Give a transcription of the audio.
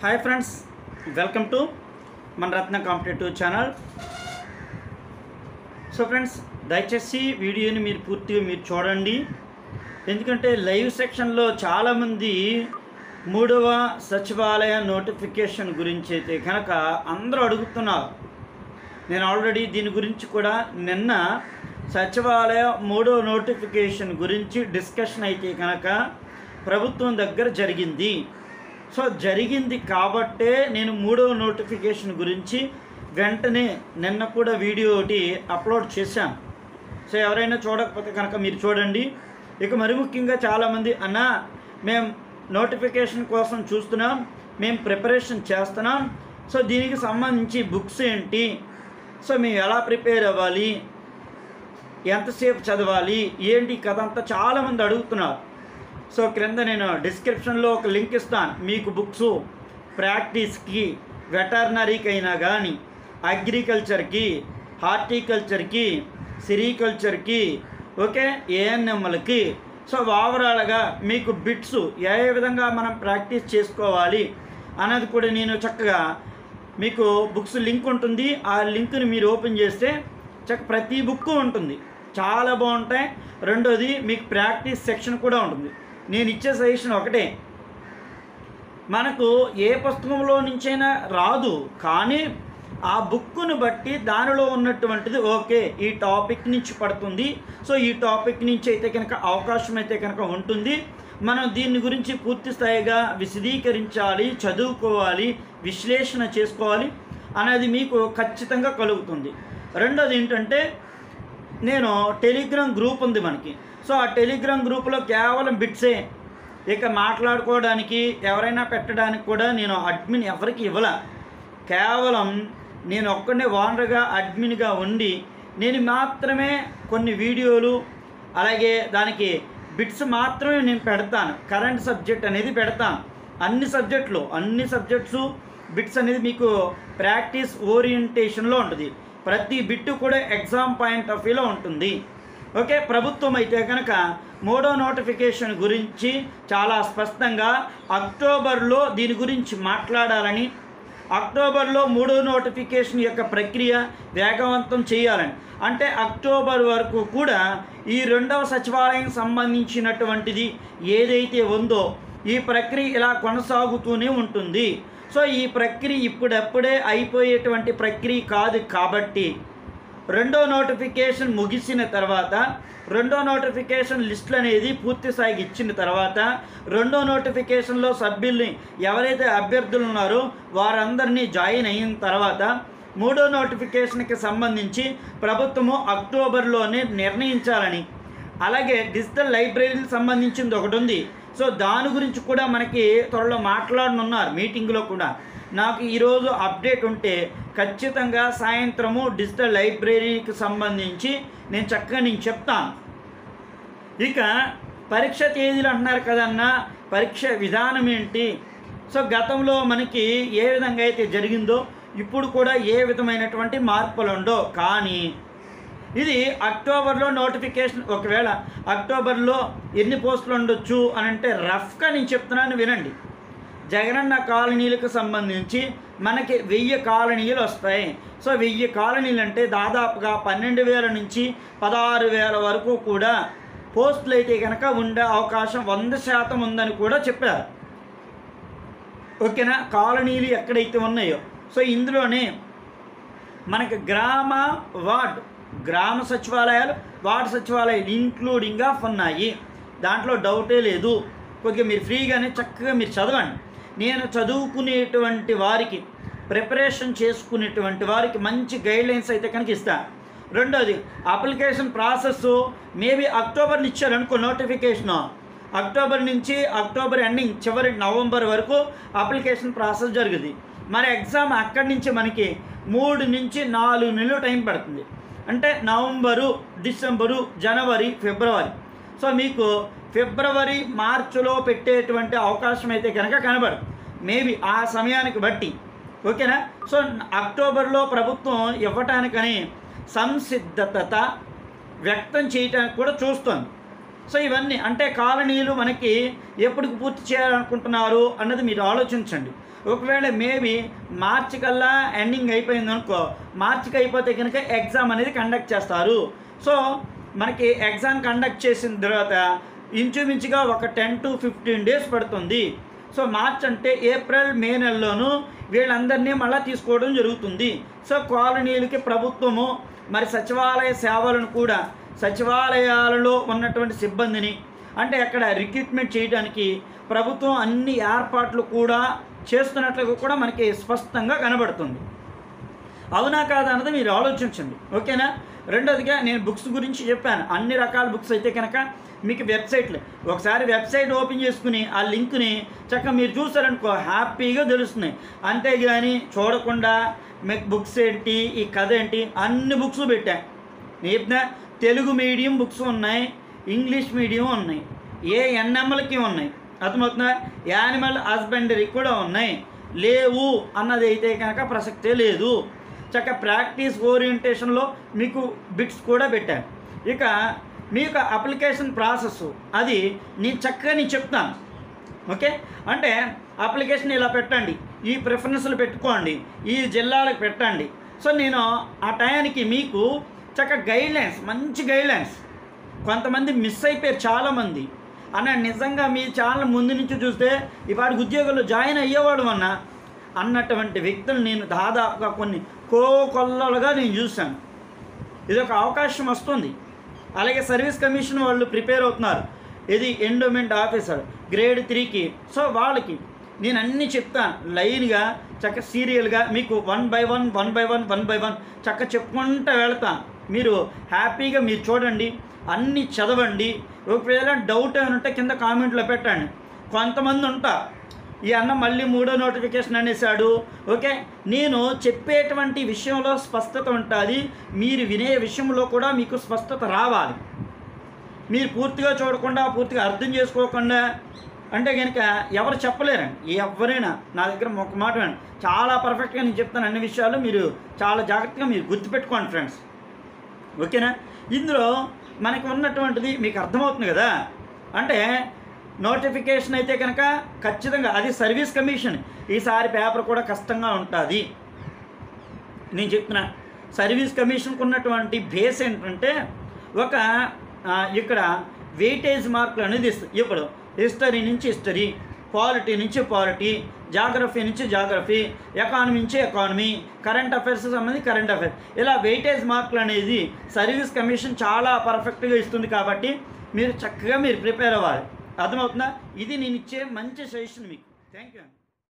hi friends welcome to మన Ratna competitive channel so friends దయచేసి వీడియోని మీరు పూర్తిగా మీరు చూడండి ఎందుకంటే లైవ్ సెక్షన్లో చాలామంది మూడవ సచివాలయ నోటిఫికేషన్ గురించి అయితే కనుక అందరూ అడుగుతున్నారు నేను ఆల్రెడీ దీని గురించి కూడా నిన్న సచివాలయ మూడో నోటిఫికేషన్ గురించి డిస్కషన్ అయితే కనుక ప్రభుత్వం దగ్గర జరిగింది సో జరిగింది కాబట్టే నేను మూడో నోటిఫికేషన్ గురించి వెంటనే నిన్న కూడా వీడియో ఒకటి అప్లోడ్ చేశాను సో ఎవరైనా చూడకపోతే కనుక మీరు చూడండి ఇక మరి ముఖ్యంగా చాలామంది అన్న మేము నోటిఫికేషన్ కోసం చూస్తున్నాం మేము ప్రిపరేషన్ చేస్తున్నాం సో దీనికి సంబంధించి బుక్స్ ఏంటి సో మేము ఎలా ప్రిపేర్ అవ్వాలి ఎంతసేపు చదవాలి ఏంటి ఈ కథ అంతా చాలామంది అడుగుతున్నారు సో క్రింద నేను డిస్క్రిప్షన్లో ఒక లింక్ ఇస్తాను మీకు బుక్స్ ప్రాక్టీస్కి వెటర్నరీకి అయినా కానీ అగ్రికల్చర్కి హార్టికల్చర్కి సిరికల్చర్కి ఓకే ఏఎన్ఎంలకి సో ఓవరాల్గా మీకు బిట్స్ ఏ విధంగా మనం ప్రాక్టీస్ చేసుకోవాలి అన్నది కూడా నేను చక్కగా మీకు బుక్స్ లింక్ ఉంటుంది ఆ లింక్ని మీరు ఓపెన్ చేస్తే చక్క ప్రతి బుక్ ఉంటుంది చాలా బాగుంటాయి రెండోది మీకు ప్రాక్టీస్ సెక్షన్ కూడా ఉంటుంది నేను ఇచ్చే సజెషన్ ఒకటే మనకు ఏ పుస్తకంలో నుంచైనా రాదు కానీ ఆ బుక్ను బట్టి దానిలో ఉన్నటువంటిది ఓకే ఈ టాపిక్ నుంచి పడుతుంది సో ఈ టాపిక్ నుంచి అయితే కనుక అవకాశం అయితే కనుక ఉంటుంది మనం దీని గురించి పూర్తి స్థాయిగా విశదీకరించాలి చదువుకోవాలి విశ్లేషణ చేసుకోవాలి అనేది మీకు ఖచ్చితంగా కలుగుతుంది రెండోది ఏంటంటే నేను టెలిగ్రామ్ గ్రూప్ ఉంది మనకి సో ఆ టెలిగ్రామ్ గ్రూప్లో కేవలం బిట్సే ఇక మాట్లాడుకోవడానికి ఎవరైనా పెట్టడానికి కూడా నేను అడ్మిన్ ఎవరికి ఇవ్వల కేవలం నేను ఒక్కడే ఓనర్గా అడ్మిన్గా ఉండి నేను మాత్రమే కొన్ని వీడియోలు అలాగే దానికి బిట్స్ మాత్రమే నేను పెడతాను కరెంట్ సబ్జెక్ట్ అనేది పెడతాను అన్ని సబ్జెక్టులు అన్ని సబ్జెక్ట్స్ బిట్స్ అనేది మీకు ప్రాక్టీస్ ఓరియంటేషన్లో ఉంటుంది ప్రతి బిట్టు కూడా ఎగ్జామ్ పాయింట్ ఆఫ్ వ్యూలో ఉంటుంది ఓకే ప్రభుత్వం అయితే కనుక మూడో నోటిఫికేషన్ గురించి చాలా స్పష్టంగా అక్టోబర్లో దీని గురించి మాట్లాడాలని అక్టోబర్లో మూడో నోటిఫికేషన్ యొక్క ప్రక్రియ వేగవంతం చేయాలని అంటే అక్టోబర్ వరకు కూడా ఈ రెండవ సచివాలయం సంబంధించినటువంటిది ఏదైతే ఉందో ఈ ప్రక్రియ ఇలా కొనసాగుతూనే ఉంటుంది సో ఈ ప్రక్రియ ఇప్పుడప్పుడే అయిపోయేటువంటి ప్రక్రియ కాదు కాబట్టి రెండో నోటిఫికేషన్ ముగిసిన తర్వాత రెండో నోటిఫికేషన్ లిస్టులు అనేది పూర్తి స్థాయికి ఇచ్చిన తర్వాత రెండో నోటిఫికేషన్లో సభ్యుల్ని ఎవరైతే అభ్యర్థులు ఉన్నారో వారందరినీ జాయిన్ అయిన తర్వాత మూడో నోటిఫికేషన్కి సంబంధించి ప్రభుత్వము అక్టోబర్లోనే నిర్ణయించాలని అలాగే డిజిటల్ లైబ్రరీకి సంబంధించింది ఒకటి ఉంది సో దాని గురించి కూడా మనకి త్వరలో మాట్లాడనున్నారు మీటింగ్లో కూడా నాకు ఈరోజు అప్డేట్ ఉంటే ఖచ్చితంగా సాయంత్రము డిజిటల్ లైబ్రరీకి సంబంధించి నేను చక్కగా నేను చెప్తాను ఇక పరీక్ష తేదీలు అంటున్నారు కదన్నా పరీక్ష విధానం ఏంటి సో గతంలో మనకి ఏ విధంగా అయితే జరిగిందో ఇప్పుడు కూడా ఏ విధమైనటువంటి మార్పులు ఉండో కానీ ఇది అక్టోబర్లో నోటిఫికేషన్ ఒకవేళ అక్టోబర్లో ఎన్ని పోస్టులు ఉండొచ్చు అని అంటే రఫ్గా నేను చెప్తున్నాను వినండి జగనన్న కాలనీలకు సంబంధించి మనకి వెయ్యి కాలనీలు వస్తాయి సో వెయ్యి కాలనీలు అంటే దాదాపుగా పన్నెండు వేల నుంచి పదహారు వేల వరకు కూడా పోస్టులు అయితే కనుక ఉండే అవకాశం వంద శాతం ఉందని కూడా చెప్పారు ఓకేనా కాలనీలు ఎక్కడైతే ఉన్నాయో సో ఇందులోనే మనకి గ్రామ వార్డ్ గ్రామ సచివాలయాలు వార్డు సచివాలయాలు ఇంక్లూడింగ్ ఆఫ్ ఉన్నాయి దాంట్లో డౌటే లేదు కొద్దిగా మీరు ఫ్రీగానే చక్కగా మీరు చదవండి నేను చదువుకునేటువంటి వారికి ప్రిపరేషన్ చేసుకునేటువంటి వారికి మంచి గైడ్లైన్స్ అయితే కనుక ఇస్తాను రెండోది అప్లికేషన్ ప్రాసెస్ మేబీ అక్టోబర్ ఇచ్చారు అనుకో నోటిఫికేషన్ అక్టోబర్ నుంచి అక్టోబర్ ఎండింగ్ చివరి నవంబర్ వరకు అప్లికేషన్ ప్రాసెస్ జరుగుతుంది మరి ఎగ్జామ్ అక్కడి నుంచి మనకి మూడు నుంచి నాలుగు నెలలు టైం పడుతుంది అంటే నవంబరు డిసెంబరు జనవరి ఫిబ్రవరి సో మీకు ఫిబ్రవరి మార్చిలో పెట్టేటువంటి అవకాశం అయితే కనుక కనబడు మేబీ ఆ సమయానికి బట్టి ఓకేనా సో అక్టోబర్లో ప్రభుత్వం ఇవ్వటానికని సంసిద్ధత వ్యక్తం చేయటానికి కూడా చూస్తుంది సో ఇవన్నీ అంటే కాలనీలు మనకి ఎప్పటికి పూర్తి చేయాలనుకుంటున్నారు అన్నది మీరు ఆలోచించండి ఒకవేళ మేబీ మార్చి కల్లా ఎండింగ్ అయిపోయింది అనుకో మార్చికి అయిపోతే కనుక ఎగ్జామ్ అనేది కండక్ట్ చేస్తారు సో మనకి ఎగ్జామ్ కండక్ట్ చేసిన తర్వాత ఇంచుమించుగా ఒక టెన్ టు ఫిఫ్టీన్ డేస్ పడుతుంది సో మార్చ్ అంటే ఏప్రిల్ మే నెలలోనూ వీళ్ళందరినీ మళ్ళీ తీసుకోవడం జరుగుతుంది సో కాలనీలకి ప్రభుత్వము మరి సచివాలయ సేవలను కూడా సచివాలయాలలో ఉన్నటువంటి సిబ్బందిని అంటే అక్కడ రిక్రూట్మెంట్ చేయడానికి ప్రభుత్వం అన్ని ఏర్పాట్లు కూడా చేస్తున్నట్లుగా కూడా మనకి స్పష్టంగా కనబడుతుంది అవునా కాదా అన్నది మీరు ఆలోచించండి ఓకేనా రెండోదిగా నేను బుక్స్ గురించి చెప్పాను అన్ని రకాల బుక్స్ అయితే కనుక మీకు వెబ్సైట్లు ఒకసారి వెబ్సైట్ ఓపెన్ చేసుకుని ఆ లింక్ని చక్కగా మీరు చూసారనుకో హ్యాపీగా తెలుస్తున్నాయి అంతేగాని చూడకుండా మీకు బుక్స్ ఏంటి ఈ కథ ఏంటి అన్ని బుక్స్ పెట్టా నేను తెలుగు మీడియం బుక్స్ ఉన్నాయి ఇంగ్లీష్ మీడియం ఉన్నాయి ఏ ఎన్ఎంఎల్కి ఉన్నాయి అర్థమవుతుందా యానిమల్ హస్బెండరీ కూడా ఉన్నాయి లేవు అన్నది అయితే కనుక ప్రసక్తే లేదు చక్క ప్రాక్టీస్ ఓరియంటేషన్లో మీకు బిట్స్ కూడా పెట్టాను ఇక మీకు అప్లికేషన్ ప్రాసెస్ అది నేను చక్కగా నేను చెప్తాను ఓకే అంటే అప్లికేషన్ ఇలా పెట్టండి ఈ ప్రిఫరెన్స్లు పెట్టుకోండి ఈ జిల్లాలకు పెట్టండి సో నేను ఆ టయానికి మీకు చక్క గైడ్లైన్స్ మంచి గైడ్లైన్స్ కొంతమంది మిస్ అయిపోయారు చాలామంది అన్న నిజంగా మీ ఛానల్ ముందు నుంచి చూస్తే ఇవాటి ఉద్యోగంలో జాయిన్ అయ్యేవాడు అన్న అన్నటువంటి వ్యక్తులు నేను దాదాపుగా కొన్ని కోకొల్లలుగా నేను చూశాను ఇది ఒక అవకాశం వస్తుంది అలాగే సర్వీస్ కమిషన్ వాళ్ళు ప్రిపేర్ అవుతున్నారు ఇది ఎండోమెంట్ ఆఫీసర్ గ్రేడ్ త్రీకి సో వాళ్ళకి నేను అన్నీ చెప్తాను లైన్గా చక్క సీరియల్గా మీకు one by one one by one one by one చక్క చెప్పుకుంటూ వెళ్తాను మీరు హ్యాపీగా మీరు చూడండి అన్నీ చదవండి ఒకవేళ డౌట్ ఏమైనా ఉంటే కింద కామెంట్లో పెట్టండి కొంతమంది ఉంటా ఈ అన్న మళ్ళీ మూడో నోటిఫికేషన్ అనేసాడు ఓకే నేను చెప్పేటువంటి విషయంలో స్పష్టత ఉంటుంది మీరు వినే విషయంలో కూడా మీకు స్పష్టత రావాలి మీరు పూర్తిగా చూడకుండా పూర్తిగా అర్థం చేసుకోకుండా అంటే కనుక ఎవరు చెప్పలేరండి ఎవరైనా నా దగ్గర ఒక మాట వినండి చాలా పర్ఫెక్ట్గా నేను చెప్తాను అన్ని విషయాలు మీరు చాలా జాగ్రత్తగా మీరు గుర్తుపెట్టుకోండి ఫ్రెండ్స్ ఓకేనా ఇందులో మనకు ఉన్నటువంటిది మీకు అర్థమవుతుంది కదా అంటే నోటిఫికేషన్ అయితే కనుక ఖచ్చితంగా అది సర్వీస్ కమిషన్ ఈసారి పేపర్ కూడా కష్టంగా ఉంటుంది నేను చెప్తున్నా సర్వీస్ కమిషన్కి ఉన్నటువంటి బేస్ ఏంటంటే ఒక ఆ, ఇక్కడ వెయిటేజ్ మార్కులు అనేది ఇస్తుంది ఇప్పుడు హిస్టరీ నుంచి హిస్టరీ పాలిటీ నుంచి పాలిటీ జాగ్రఫీ నుంచి జాగ్రఫీ ఎకానమీ నుంచి ఎకానమీ కరెంట్ అఫైర్స్ సంబంధించి కరెంట్ అఫైర్స్ ఇలా వెయిటేజ్ మార్కులు అనేది సర్వీస్ కమిషన్ చాలా పర్ఫెక్ట్గా ఇస్తుంది కాబట్టి మీరు చక్కగా మీరు ప్రిపేర్ అవ్వాలి అర్థమవుతుందా ఇది నేను ఇచ్చే మంచి సజెషన్ మీకు థ్యాంక్ యూ